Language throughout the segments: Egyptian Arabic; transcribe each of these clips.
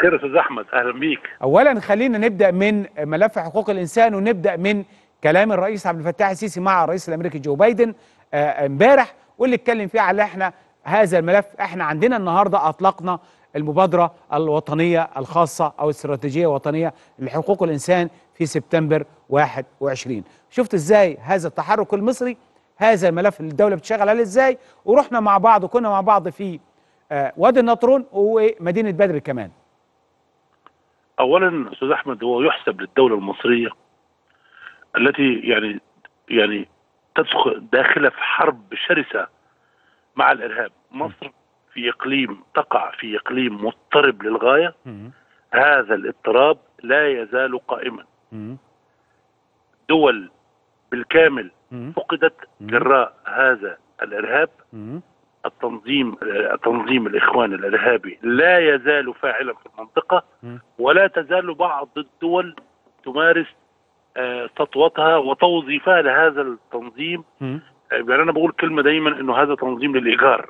الخير يا استاذ احمد اهلا بيك اولا خلينا نبدا من ملف حقوق الانسان ونبدا من كلام الرئيس عبد الفتاح السيسي مع الرئيس الامريكي جو بايدن آه، امبارح واللي اتكلم فيه على احنا هذا الملف احنا عندنا النهارده اطلقنا المبادره الوطنيه الخاصه او استراتيجيه وطنيه لحقوق الانسان في سبتمبر 21 شفت ازاي هذا التحرك المصري هذا الملف اللي الدوله بتشتغل عليه ازاي ورحنا مع بعض وكنا مع بعض في آه، وادي النطرون ومدينه بدر كمان اولا استاذ احمد هو يحسب للدوله المصريه التي يعني يعني تدخل داخله في حرب شرسه مع الارهاب مصر في اقليم تقع في اقليم مضطرب للغايه هذا الاضطراب لا يزال قائما دول بالكامل فقدت جراء هذا الارهاب التنظيم تنظيم الاخوان الارهابي لا يزال فاعلا في المنطقه ولا تزال بعض الدول تمارس آه، سطوتها وتوظيفها لهذا التنظيم آه، يعني انا بقول كلمه دايما انه هذا تنظيم للايجار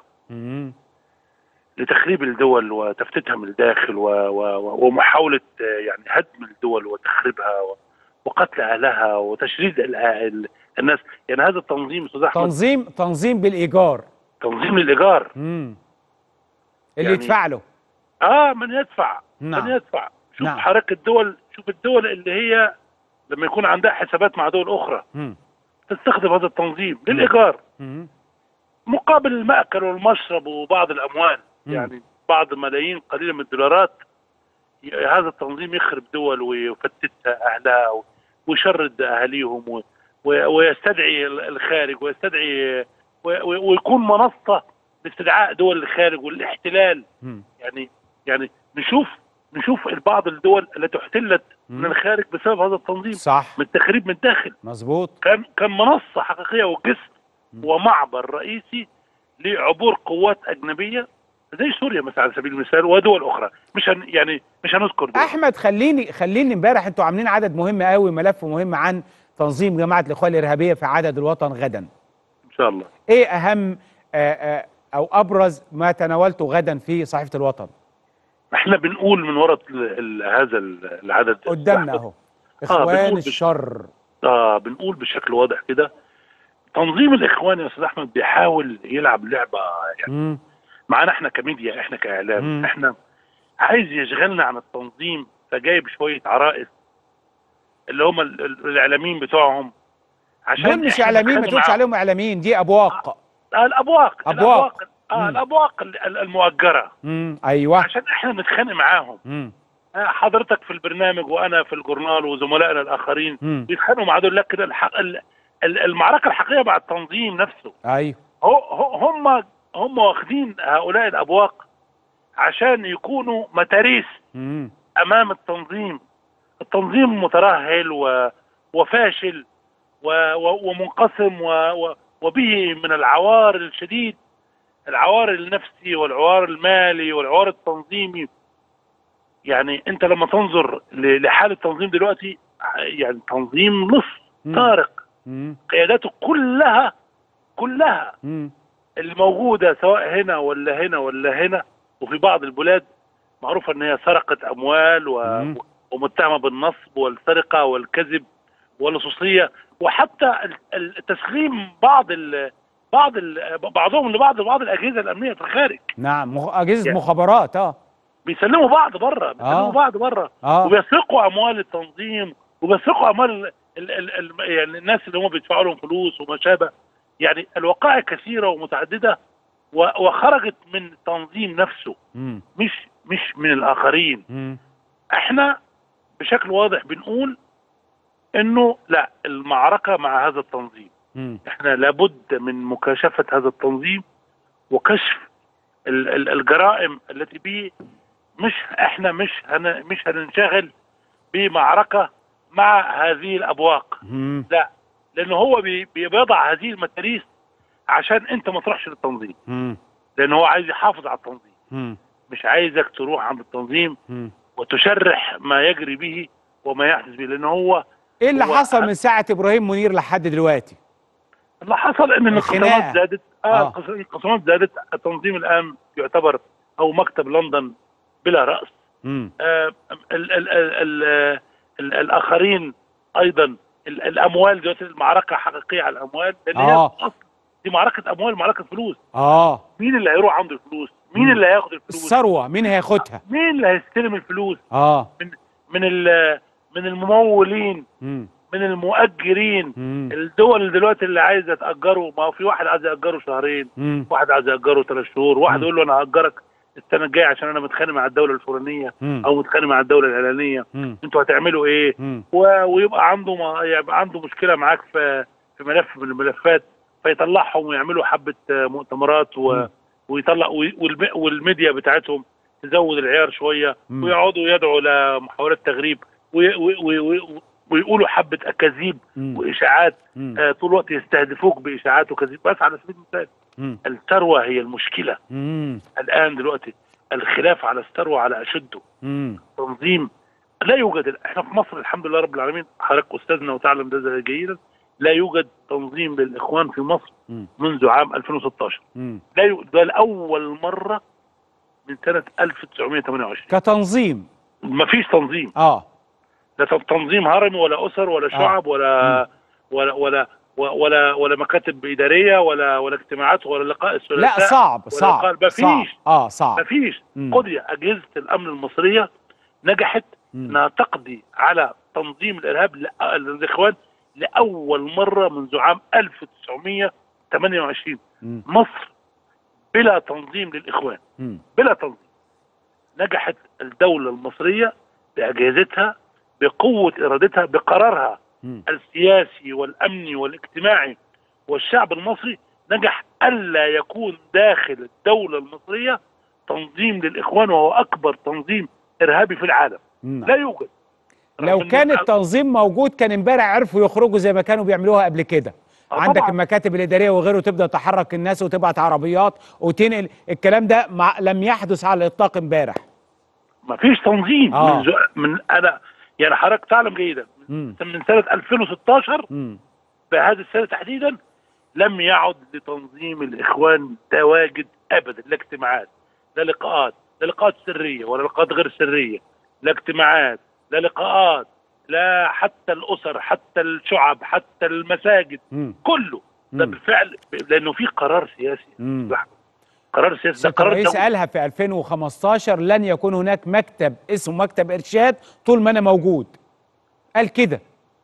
لتخريب الدول وتفتيتها من الداخل و و و ومحاوله آه، يعني هدم الدول وتخريبها و- وقتل اهلها وتشريد ال- ال- الناس يعني هذا التنظيم استاذ احمد تنظيم تنظيم بالايجار تنظيم للايجار مم. اللي يعني- يدفع له اه من يدفع نعم. من يدفع شوف نعم. حركه الدول شوف الدول اللي هي لما يكون عندها حسابات مع دول اخرى مم. تستخدم هذا التنظيم للايجار مم. مقابل المأكل والمشرب وبعض الاموال مم. يعني بعض ملايين قليله من الدولارات ي- هذا التنظيم يخرب دول ويفتتها اهلها و- ويشرد اهاليهم و- و- ويستدعي ال- الخارج ويستدعي و- و- ويكون منصه لاستدعاء دول الخارج والاحتلال مم. يعني يعني نشوف نشوف بعض الدول التي احتلت من مم. الخارج بسبب هذا التنظيم صح من التخريب من الداخل مظبوط كان كان منصه حقيقيه وجسر ومعبر رئيسي لعبور قوات اجنبيه زي سوريا مثلا على سبيل المثال ودول اخرى مش هن يعني مش هنذكر دول احمد خليني خليني امبارح انتوا عاملين عدد مهم قوي ملف مهم عن تنظيم جماعه الاخوان الارهابيه في عدد الوطن غدا ان شاء الله ايه اهم آه، آه، او ابرز ما تناولته غدا في صحيفه الوطن احنا بنقول من وراء ال- ال- هذا ال- العدد قدامنا اهو اخوان بنقول بش- الشر اه بنقول بشكل واضح كده تنظيم الاخوان يا استاذ احمد بيحاول يلعب لعبه يعني مم. معانا احنا كميديا احنا كاعلام مم. احنا عايز يشغلنا عن التنظيم فجايب شويه عرائس اللي هم ال- ال- الاعلاميين بتوعهم عشان دول مش إحنا اعلاميين ما نتخانق تقولش معاهم. عليهم اعلاميين دي ابواق آه الابواق أبواق. اه مم. الابواق ال- ال- المؤجره مم. ايوه عشان احنا نتخانق معاهم مم. آه، حضرتك في البرنامج وانا في الجورنال وزملائنا الاخرين مم. بيتخانقوا مع دول لكن الحق ال- ال- المعركه الحقيقيه مع التنظيم نفسه ايوه هو هو- هم هم واخدين هؤلاء الابواق عشان يكونوا متاريس مم. امام التنظيم التنظيم مترهل و... وفاشل و... و... ومنقسم و... و... وبه من العوار الشديد العوار النفسي والعوار المالي والعوار التنظيمي يعني انت لما تنظر ل... لحال التنظيم دلوقتي يعني تنظيم لص مم. طارق مم. قياداته كلها كلها مم. اللي موجوده سواء هنا ولا هنا ولا هنا وفي بعض البلاد معروفه ان هي سرقت اموال و... مم. ومتهمه بالنصب والسرقه والكذب واللصوصيه وحتى ال- ال- تسليم بعض ال... بعض ال... بعضهم لبعض بعض الاجهزه الامنيه في الخارج نعم مخ... اجهزه يعني- مخابرات اه بيسلموا بعض بره بيسلموا آه. بعض بره اه وبيسرقوا اموال التنظيم وبيسرقوا اموال ال... ال... ال... يعني الناس اللي هم بيدفعوا لهم فلوس وما شابه يعني الوقائع كثيره ومتعدده و... وخرجت من التنظيم نفسه مم. مش مش من الاخرين مم. احنا بشكل واضح بنقول انه لا المعركه مع هذا التنظيم مم. احنا لابد من مكاشفه هذا التنظيم وكشف ال- ال- الجرائم التي به مش احنا مش هن مش هننشغل بمعركه مع هذه الابواق مم. لا لانه هو بي- بي- بيضع هذه المتاريس عشان انت ما تروحش للتنظيم مم. لانه هو عايز يحافظ على التنظيم مم. مش عايزك تروح عند التنظيم مم. وتشرح ما يجري به وما يحدث به لان هو ايه اللي هو حصل أهم- من ساعه ابراهيم منير لحد دلوقتي اللي حصل ان الخناقة. الانقسامات زادت اه آه. الانقسامات زادت التنظيم الان يعتبر او مكتب لندن بلا راس مم. آه، ال ال ال ال ال الاخرين ايضا ال الاموال دلوقتي المعركه حقيقيه على الاموال لان هي آه. أصل دي معركه اموال معركه فلوس اه مين اللي هيروح عنده الفلوس مين مم. اللي هياخد الفلوس الثروه مين هياخدها مين اللي هيستلم الفلوس اه من من ال- من الممولين مم. من المؤجرين مم. الدول دلوقتي اللي عايزه تاجره ما هو في واحد عايز ياجره شهرين مم. واحد عايز ياجره ثلاث شهور واحد مم. يقول له انا هاجرك السنه الجايه عشان انا متخانق مع الدوله الفلانيه مم. او متخانق مع الدوله الاعلانيه مم. انتوا هتعملوا ايه مم. و- ويبقى عنده ما يبقى عنده مشكله معاك في في ملف من الملفات فيطلعهم ويعملوا حبه آه، مؤتمرات و مم. ويطلع وي- والم- والميديا بتاعتهم تزود العيار شويه مم. ويقعدوا يدعوا لمحاولات تغريب وي- وي- وي- وي- ويقولوا حبه اكاذيب مم. واشاعات مم. آه، طول الوقت يستهدفوك باشاعات وكذب بس على سبيل المثال مم. الثروه هي المشكله مم. الان دلوقتي الخلاف على الثروه على اشده مم. تنظيم لا يوجد احنا في مصر الحمد لله رب العالمين حضرتك استاذنا وتعلم ده جيدا لا يوجد تنظيم للاخوان في مصر مم. منذ عام 2016 مم. لا يوجد ده لاول مره من سنه 1928 كتنظيم ما فيش تنظيم اه لا تنظيم هرمي ولا اسر ولا شعب ولا ولا ولا ولا ولا مكاتب اداريه ولا ولا اجتماعات ولا لقاء الثلاثاء لا صعب ولا صعب قال- مفيش. صعب اه صعب مفيش مم. قضي اجهزه الامن المصريه نجحت مم. انها تقضي على تنظيم الارهاب لأ- للاخوان لاول مره منذ عام 1928 مم. مصر بلا تنظيم للاخوان مم. بلا تنظيم نجحت الدوله المصريه باجهزتها بقوه ارادتها بقرارها مم. السياسي والامني والاجتماعي والشعب المصري نجح الا يكون داخل الدوله المصريه تنظيم للاخوان وهو اكبر تنظيم ارهابي في العالم مم. لا يوجد لو رغم إن كان الع- التنظيم موجود كان امبارح عرفوا يخرجوا زي ما كانوا بيعملوها قبل كده آه عندك طبعاً. المكاتب الاداريه وغيره تبدا تحرك الناس وتبعت عربيات وتنقل الكلام ده مع لم يحدث على الاطلاق امبارح ما فيش تنظيم آه. من, زو... من انا يعني حضرتك تعلم جيدا مم. من سنه 2016 مم. بهذه السنه تحديدا لم يعد لتنظيم الاخوان تواجد ابدا لا اجتماعات لا لقاءات لا لقاءات سريه ولا لقاءات غير سريه لا اجتماعات لا لقاءات لا حتى الاسر حتى الشعب حتى المساجد مم. كله ده مم. بالفعل لانه في قرار سياسي مم. قرار سياسي ده سيادة قرار الرئيس دولي. قالها في 2015 لن يكون هناك مكتب اسمه مكتب ارشاد طول ما انا موجود قال كده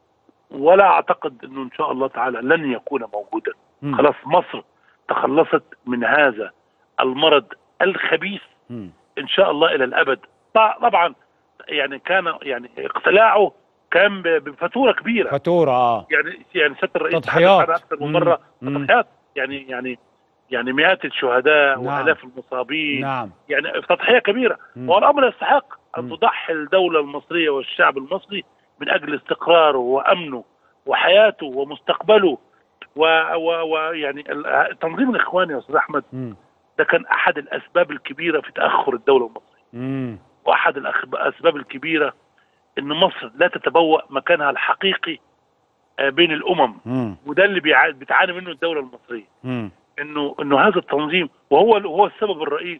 ولا اعتقد انه ان شاء الله تعالى لن يكون موجودا مم. خلاص مصر تخلصت من هذا المرض الخبيث مم. ان شاء الله الى الابد طع- طبعا يعني كان يعني اقتلاعه كان ب- بفاتوره كبيره فاتوره اه يعني يعني سياده الرئيس تضحيات. تحدث عنها اكثر من مره مم. تضحيات يعني يعني يعني مئات الشهداء نعم. والاف المصابين نعم يعني تضحيه كبيره مم. والامر يستحق ان مم. تضحي الدوله المصريه والشعب المصري من اجل استقراره وامنه وحياته ومستقبله ويعني و... و... يعني ال- تنظيم الاخوان يا استاذ احمد مم. ده كان احد الاسباب الكبيره في تاخر الدوله المصريه مم. واحد الأخ- الاسباب الكبيره ان مصر لا تتبوأ مكانها الحقيقي آه، بين الامم مم. وده اللي بيع- بتعاني منه الدوله المصريه مم. انه انه هذا التنظيم وهو هو السبب الرئيسي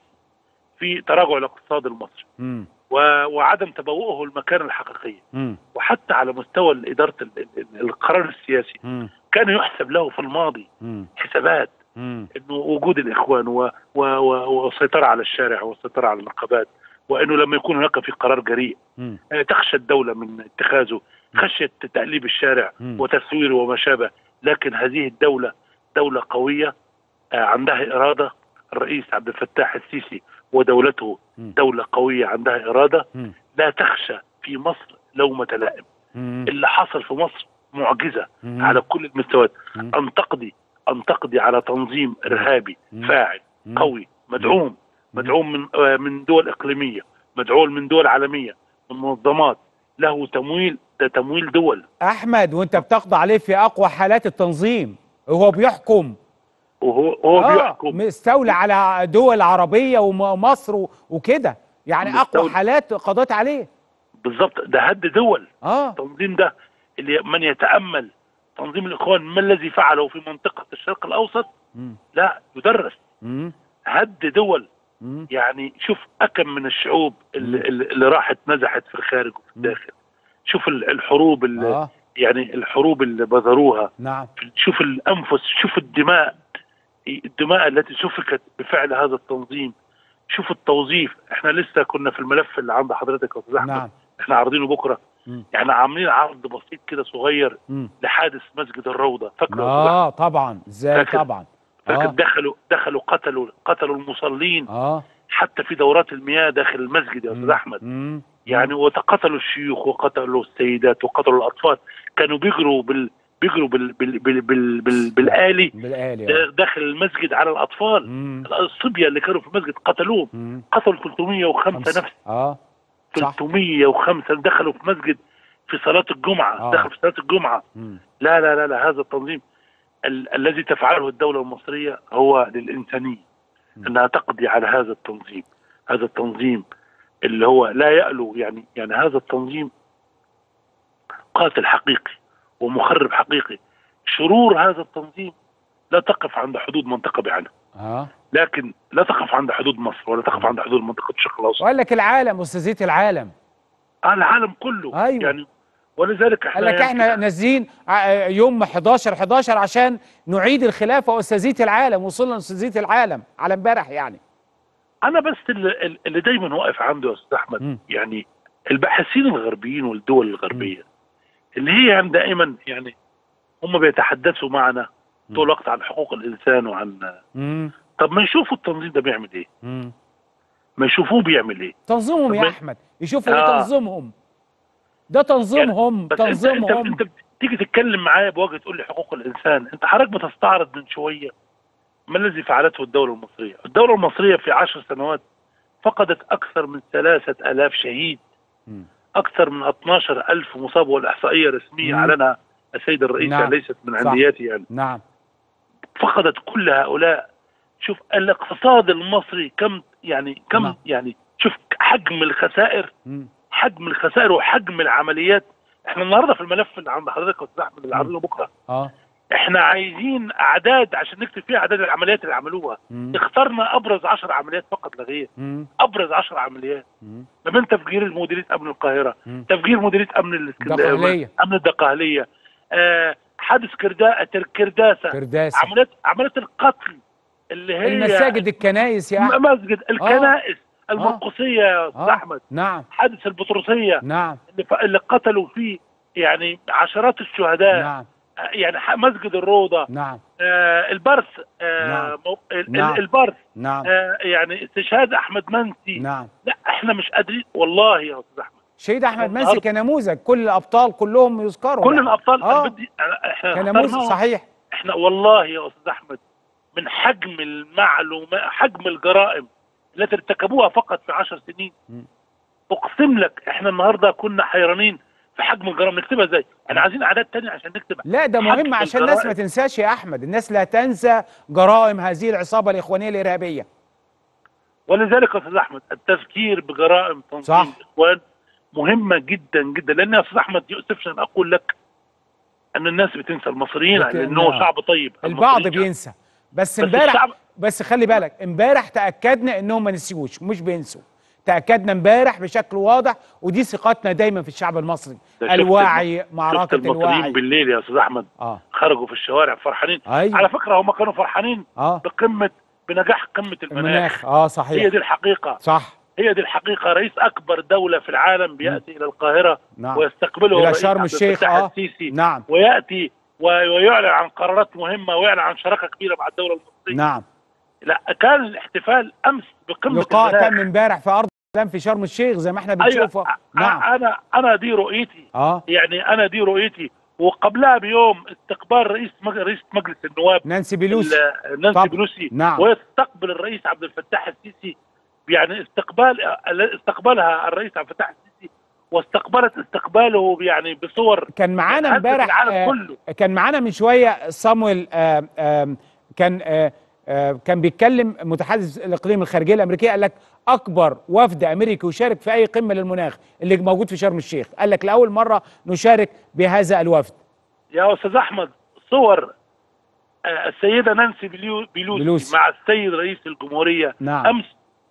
في تراجع الاقتصاد المصري مم. و- وعدم تبوؤه المكان الحقيقي مم. وحتى على مستوى اداره ال- ال- القرار السياسي مم. كان يحسب له في الماضي مم. حسابات مم. انه وجود الاخوان و- و- و- والسيطره على الشارع والسيطره على النقابات وانه لما يكون هناك في قرار جريء مم. آه، تخشى الدوله من اتخاذه خشيه تأليب الشارع مم. وتسويره وما شابه لكن هذه الدوله دوله قويه آه، عندها اراده الرئيس عبد الفتاح السيسي ودولته مم. دوله قويه عندها اراده مم. لا تخشى في مصر لومه لائم مم. اللي حصل في مصر معجزه مم. على كل المستويات مم. ان تقضي ان تقضي على تنظيم ارهابي مم. فاعل مم. قوي مدعوم مدعوم من آه، من دول اقليميه مدعوم من دول عالميه من منظمات له تمويل ده تمويل دول احمد وانت بتقضي عليه في اقوى حالات التنظيم وهو بيحكم وهو هو آه، بيحكم مستولى على دول عربيه ومصر و- وكده يعني اقوى مستولى. حالات قضيت عليه بالظبط ده هد دول اه التنظيم ده اللي من يتامل تنظيم الاخوان ما الذي فعله في منطقه الشرق الاوسط مم. لا يدرس مم. هد دول مم. يعني شوف اكم من الشعوب اللي, اللي اللي راحت نزحت في الخارج وفي الداخل شوف ال- الحروب اللي اه يعني الحروب اللي بذروها نعم شوف الانفس شوف الدماء الدماء التي سفكت بفعل هذا التنظيم شوف التوظيف احنا لسه كنا في الملف اللي عند حضرتك يا استاذ احمد نعم احنا عارضينه بكره مم. يعني عاملين عرض بسيط كده صغير مم. لحادث مسجد الروضه فاكره يا أستاذ اه طبعا ازاي فاكر. طبعا فاكر اه دخلوا دخلوا قتلوا قتلوا المصلين اه حتى في دورات المياه داخل المسجد يا استاذ مم. احمد مم. يعني وقتلوا الشيوخ وقتلوا السيدات وقتلوا الاطفال كانوا بيجروا بال بيجروا بال بال بال بال بال بالآلي بالآلي آه. داخل المسجد على الاطفال مم. الصبيه اللي كانوا في المسجد قتلوهم مم. قتلوا 305 خمسة. نفس اه صح 305 دخلوا في مسجد في صلاه الجمعه آه. دخلوا في صلاه الجمعه مم. لا لا لا لا هذا التنظيم ال الذي تفعله الدولة المصرية هو للإنسانية م. أنها تقضي على هذا التنظيم هذا التنظيم اللي هو لا يألو يعني يعني هذا التنظيم قاتل حقيقي ومخرب حقيقي شرور هذا التنظيم لا تقف عند حدود منطقة بعينها اه لكن لا تقف عند حدود مصر ولا تقف عند حدود منطقة الشرق الأوسط وقال لك العالم استاذيه العالم العالم كله أيوة. يعني ولذلك احنا قال لك احنا يعني نازلين ع- يوم 11 11 عشان نعيد الخلافه استاذيه العالم وصلنا لاستاذيه العالم على امبارح يعني انا بس اللي, اللي دايما واقف عنده يا استاذ احمد مم. يعني الباحثين الغربيين والدول الغربيه اللي هي يعني دائما يعني هم بيتحدثوا معنا طول الوقت عن حقوق الانسان وعن امم طب ما يشوفوا التنظيم ده بيعمل ايه؟ امم ما يشوفوه بيعمل ايه؟ تنظيمهم يا طب- احمد يشوفوا ايه آه. تنظيمهم ده تنظيمهم بس انت انت, تنظيمهم انت بتيجي تتكلم معايا بوجه تقول لي حقوق الانسان انت حضرتك بتستعرض من شويه ما الذي فعلته الدوله المصريه؟ الدوله المصريه في عشر سنوات فقدت اكثر من ثلاثة ألاف شهيد مم. أكثر من 12 ألف مصاب والإحصائية رسمية مم. أعلنها السيد الرئيس نعم. يعني ليست من صح. عندياتي يعني نعم فقدت كل هؤلاء شوف الاقتصاد المصري كم يعني كم نعم. يعني شوف حجم الخسائر مم. حجم الخسائر وحجم العمليات احنا النهارده في الملف اللي عند حضرتك يا استاذ احمد اللي مم. عاملينه بكره اه احنا عايزين اعداد عشان نكتب فيها اعداد العمليات اللي عملوها مم. اخترنا ابرز 10 عمليات فقط لا غير مم. ابرز 10 عمليات مم. ما بين تفجير مديريه امن القاهره مم. تفجير مديريه امن الاسكندريه الدقهلية. امن الدقهليه آه حادث كردا كرداسه كرداسه عمليات عمليات القتل اللي هي المساجد الكنائس يا احمد مسجد الكنائس المرقصيه يا استاذ آه. احمد نعم حادث البطرسيه نعم اللي, ف... اللي قتلوا فيه يعني عشرات الشهداء نعم آه، يعني ح- مسجد الروضه نعم آه البرس آه نعم. مو... ال- نعم. البرس نعم آه يعني استشهاد احمد منسي نعم لا احنا مش قادرين والله يا استاذ احمد شهيد احمد منسي النهاردة- كنموذج كل الابطال كلهم يذكروا كل يعني. الابطال آه. أنا بدي أنا- احنا كنموذج اخترناهم. صحيح احنا والله يا استاذ احمد من حجم المعلومات حجم الجرائم التي ارتكبوها فقط في عشر سنين مم. اقسم لك احنا النهارده كنا حيرانين في حجم الجرائم نكتبها ازاي؟ احنا عايزين اعداد تانية عشان نكتب لا ده حجم مهم عشان الناس ما الجرائم. تنساش يا احمد الناس لا تنسى جرائم هذه العصابه الاخوانيه الارهابيه ولذلك يا استاذ احمد التذكير بجرائم تنظيم صح. الاخوان مهمه جدا جدا لان يا استاذ احمد يؤسفني ان اقول لك ان الناس بتنسى المصريين بت- لانه نعم. شعب طيب البعض المصريين بينسى بس بس امبارح الشعب- بس خلي بالك امبارح تاكدنا انهم ما نسيوش مش بينسوا تاكدنا امبارح بشكل واضح ودي ثقتنا دايما في الشعب المصري ده شفت الوعي شفت معركه المصريين الوعي بالليل يا استاذ احمد اه خرجوا في الشوارع فرحانين ايوه على فكره هم كانوا فرحانين اه بقمه بنجاح قمه المناخ المناخ اه هي صحيح دي الحقيقه صح هي دي الحقيقه رئيس اكبر دوله في العالم بياتي الى القاهره نعم ويستقبله إلى الرئيس شرم عبد الشيخ، الفتاح آه. السيسي نعم وياتي و- ويعلن عن قرارات مهمه ويعلن عن شراكه كبيره مع الدوله المصريه نعم لا كان الاحتفال امس بقمه لقاء المناخ. تم امبارح في ارض السلام في شرم الشيخ زي ما احنا بنشوف أيوة. نعم انا انا دي رؤيتي اه يعني انا دي رؤيتي وقبلها بيوم استقبال رئيس مج... رئيس مجلس النواب نانسي بيلوسي ال- نانسي طبعا. بلوسي نعم. ويستقبل الرئيس عبد الفتاح السيسي يعني استقبال استقبلها الرئيس عبد الفتاح السيسي واستقبلت استقباله يعني بصور كان معانا هزت امبارح العالم آه، كله. كان معانا من شويه صامويل آه، آه، كان آه، آه، كان بيتكلم متحدث الاقليم الخارجيه الامريكيه قال لك اكبر وفد امريكي يشارك في اي قمه للمناخ اللي موجود في شرم الشيخ قال لك لاول مره نشارك بهذا الوفد يا استاذ احمد صور آه، السيده نانسي بليو بيلوسي, بيلوسي. مع السيد رئيس الجمهوريه نعم. امس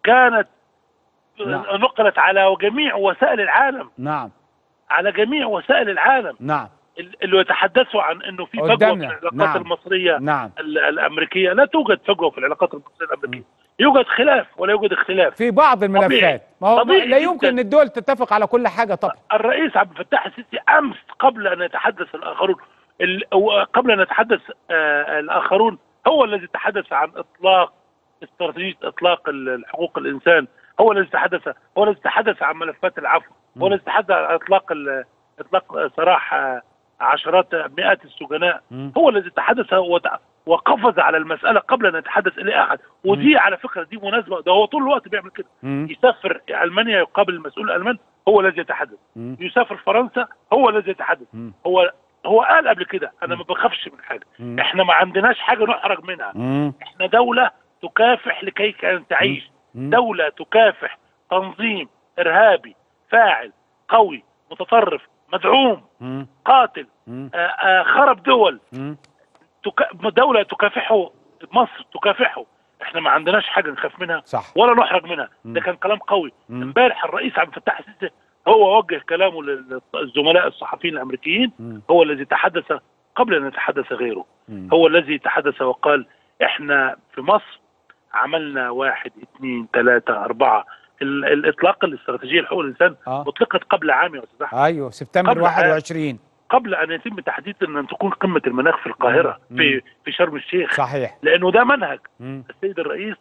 كانت نعم. نقلت على جميع وسائل العالم نعم على جميع وسائل العالم نعم اللي يتحدثوا عن انه في فجوه في قدامنا. العلاقات نعم. المصريه نعم ال- الامريكيه لا توجد فجوه في العلاقات المصريه الامريكيه يوجد خلاف ولا يوجد اختلاف في بعض الملفات ما هو طبيعي لا جداً. يمكن ان الدول تتفق على كل حاجه طبعا الرئيس عبد الفتاح السيسي امس قبل ان يتحدث الاخرون ال- أو قبل ان يتحدث آه، الاخرون هو الذي تحدث عن اطلاق استراتيجيه اطلاق ال- الحقوق الانسان هو الذي تحدث هو الذي تحدث عن ملفات العفو هو الذي تحدث عن اطلاق ال- اطلاق سراح آه، عشرات مئات السجناء مم. هو الذي تحدث وت- وقفز على المساله قبل ان يتحدث اليه احد ودي على فكره دي مناسبه ده هو طول الوقت بيعمل كده مم. يسافر المانيا يقابل المسؤول الالماني هو الذي يتحدث مم. يسافر فرنسا هو الذي يتحدث مم. هو هو قال قبل كده انا ما بخافش من حاجه مم. احنا ما عندناش حاجه نحرج منها مم. احنا دوله تكافح لكي كان تعيش مم. دوله تكافح تنظيم ارهابي فاعل قوي متطرف مدعوم مم. قاتل مم. آآ آآ خرب دول مم. تك... دوله تكافحه مصر تكافحه احنا ما عندناش حاجه نخاف منها صح ولا نحرج منها مم. ده كان كلام قوي مم. امبارح الرئيس عبد الفتاح السيسي هو وجه كلامه للزملاء الصحفيين الامريكيين مم. هو الذي تحدث قبل ان يتحدث غيره مم. هو الذي تحدث وقال احنا في مصر عملنا واحد اثنين ثلاثة أربعة ال- الإطلاق الاستراتيجية لحقوق الإنسان آه. أطلقت قبل عام يا أستاذ أحمد ايوه سبتمبر قبل- 21 قبل أن يتم تحديد أن تكون قمة المناخ في القاهرة مم. في في شرم الشيخ صحيح لأنه ده منهج مم. السيد الرئيس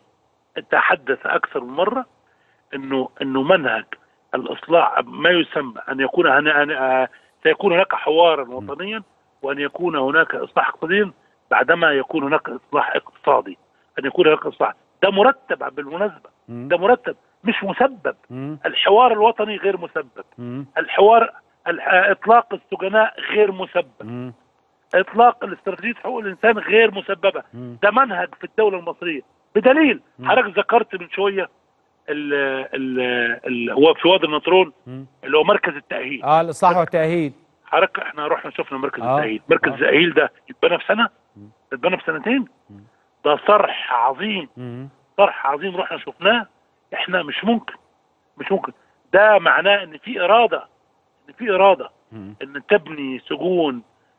تحدث اكثر من مره انه انه منهج الاصلاح ما يسمى ان يكون هن... أن... سيكون هناك حوارا وطنيا وان يكون هناك اصلاح اقتصادي بعدما يكون هناك اصلاح اقتصادي ان يكون هناك اصلاح ده مرتب بالمناسبه مم. ده مرتب مش مسبب مم. الحوار الوطني غير مسبب مم. الحوار الح- اطلاق السجناء غير مسبب مم. اطلاق الاستراتيجيه حقوق الانسان غير مسببه مم. ده منهج في الدوله المصريه بدليل مم. حضرتك ذكرت من شويه ال ال ال هو في وادي النطرون مم. اللي هو مركز التاهيل اه الاصلاح والتاهيل حضرتك احنا رحنا شفنا مركز آه. التاهيل مركز آه. التاهيل ده يتبنى في سنه مم. يتبنى في سنتين مم. ده صرح عظيم مم. صرح عظيم رحنا شفناه احنا مش ممكن مش ممكن ده معناه ان في اراده ان في اراده مم. ان تبني سجون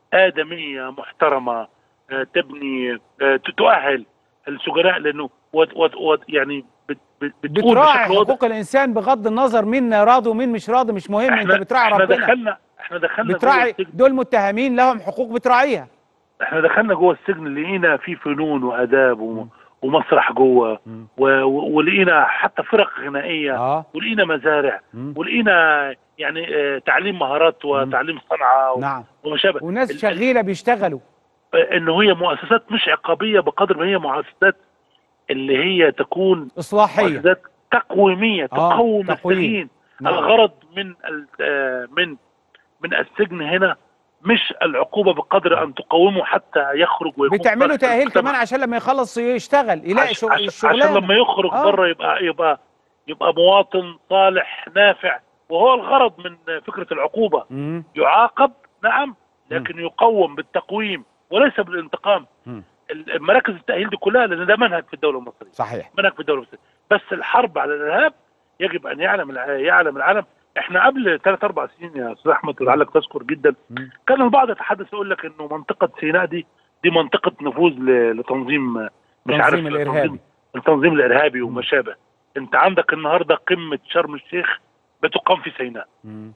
ادميه محترمه آه، تبني آه، ت- تؤهل السجناء لانه ود ود ود يعني بت بت بتقول بتراعي بشكل واضح حقوق الانسان بغض النظر مين راضي ومين مش راضي مش مهم انت احنا بتراعي احنا ربنا دخلنا احنا دخلنا جوه بتراعي السجن دول متهمين لهم حقوق بتراعيها احنا دخلنا جوه السجن لقينا في فنون واداب و- ومسرح جوه مم. و- و- ولقينا حتى فرق غنائيه اه ولقينا مزارع مم. ولقينا يعني آه، تعليم مهارات وتعليم صنعه و- نعم وما شابه وناس ال- شغيله بيشتغلوا ان هي مؤسسات مش عقابيه بقدر ما هي مؤسسات اللي هي تكون اصلاحيه مؤسسات تقويميه آه، تقوم تقويم. السجين نعم. الغرض من ال- آه، من من السجن هنا مش العقوبه بقدر ان تقومه حتى يخرج ويكون بتعملوا صالح تاهيل للمجتمع. كمان عشان لما يخلص يشتغل يلاقي عش- شغل عش- عشان الشغلانه لما يخرج آه. بره يبقى يبقى يبقى مواطن صالح نافع وهو الغرض من فكره العقوبه مم. يعاقب نعم لكن يقوم بالتقويم وليس بالانتقام مم. ال- مراكز التاهيل دي كلها لان ده منهج في الدوله المصريه صحيح منهج في الدوله المصريه بس الحرب على الارهاب يجب ان يعلم الع- يعلم العالم احنا قبل ثلاث اربع سنين يا استاذ احمد ولعلك تذكر جدا مم. كان البعض يتحدث يقول لك انه منطقه سيناء دي دي منطقه نفوذ ل- لتنظيم مش عارف تنظيم الإرهابي. تنظيم- التنظيم الارهابي وما شابه انت عندك النهارده قمه شرم الشيخ بتقام في سيناء مم.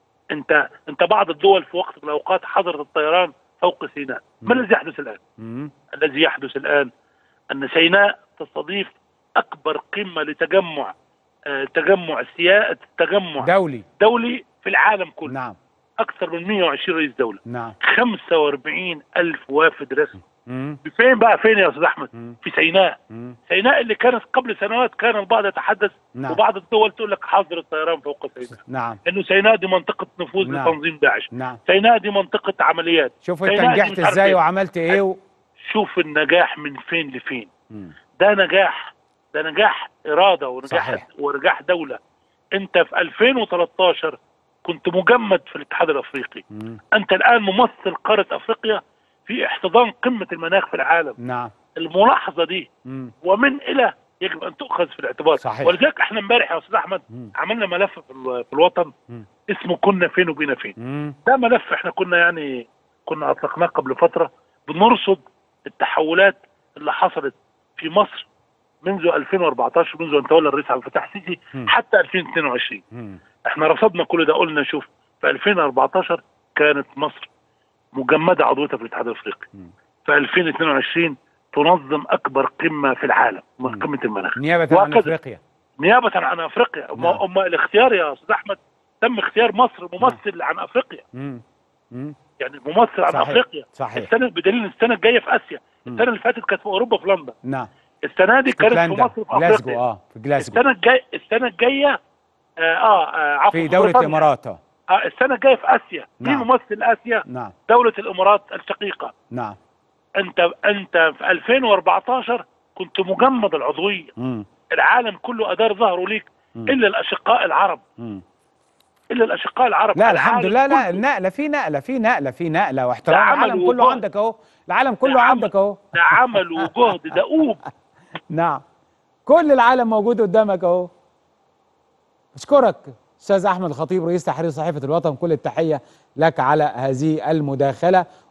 انت انت بعض الدول في وقت من الاوقات حظرت الطيران فوق سيناء ما مم. الذي يحدث الان مم. الذي يحدث الآن أن سيناء تستضيف أكبر قمة لتجمع آه، تجمع سياسة تجمع دولي دولي في العالم كله نعم أكثر من 120 رئيس دولة نعم 45 ألف وافد رسمي مم. فين بقى فين يا أستاذ أحمد مم. في سيناء مم. سيناء اللي كانت قبل سنوات كان البعض يتحدث نعم وبعض الدول تقول لك حظر الطيران فوق سيناء نعم انه سيناء دي منطقه نفوذ نعم. لتنظيم داعش نعم سيناء دي منطقه عمليات شوف انت سيناء دي نجحت مش عارف ازاي إيه. وعملت ايه و... شوف النجاح من فين لفين مم. ده نجاح ده نجاح اراده ونجاح صحيح. ونجاح دوله انت في 2013 كنت مجمد في الاتحاد الافريقي مم. انت الان ممثل قاره افريقيا في احتضان قمه المناخ في العالم نعم الملاحظه دي مم. ومن الى يجب ان تؤخذ في الاعتبار صحيح. ولذلك احنا امبارح يا استاذ احمد مم. عملنا ملف في, ال- في الوطن مم. اسمه كنا فين وبينا فين مم. ده ملف احنا كنا يعني كنا اطلقناه قبل فتره بنرصد التحولات اللي حصلت في مصر منذ 2014 منذ ان تولى الرئيس عبد الفتاح السيسي مم. حتى 2022 مم. احنا رصدنا كل ده قلنا شوف في 2014 كانت مصر مجمده عضويتها في الاتحاد الافريقي مم. في 2022 تنظم اكبر قمه في العالم مم. قمه المناخ نيابه عن وهكذا. افريقيا نيابه عن افريقيا نعم. أما, اما الاختيار يا استاذ احمد تم اختيار مصر ممثل عن افريقيا مم. مم. يعني ممثل عن صحيح. افريقيا صحيح السنه بدليل السنه الجايه في اسيا مم. السنه اللي فاتت كانت في اوروبا في لندن نعم السنه دي كانت في اسكتلندا مصر في جلاسجو افريقيا اه في جلاسجو السنه الجايه السنه الجايه اه, آه, آه عفوا في دوله بريطانيا. الامارات آه. آه السنه الجايه في اسيا مين نعم. ممثل اسيا نعم دوله الامارات الشقيقه نعم انت انت في 2014 كنت مجمد العضويه مم. العالم كله ادار ظهره ليك مم. الا الاشقاء العرب مم. الا الاشقاء العرب لا الحمد العالم لله لا كله. النقله في نقله في نقله في نقله واحترام ده عمل العالم كله وجهد. عندك اهو العالم كله ده عمل. عندك اهو ده عمل وجهد دؤوب نعم كل العالم موجود قدامك اهو اشكرك استاذ احمد الخطيب رئيس تحرير صحيفه الوطن كل التحيه لك على هذه المداخله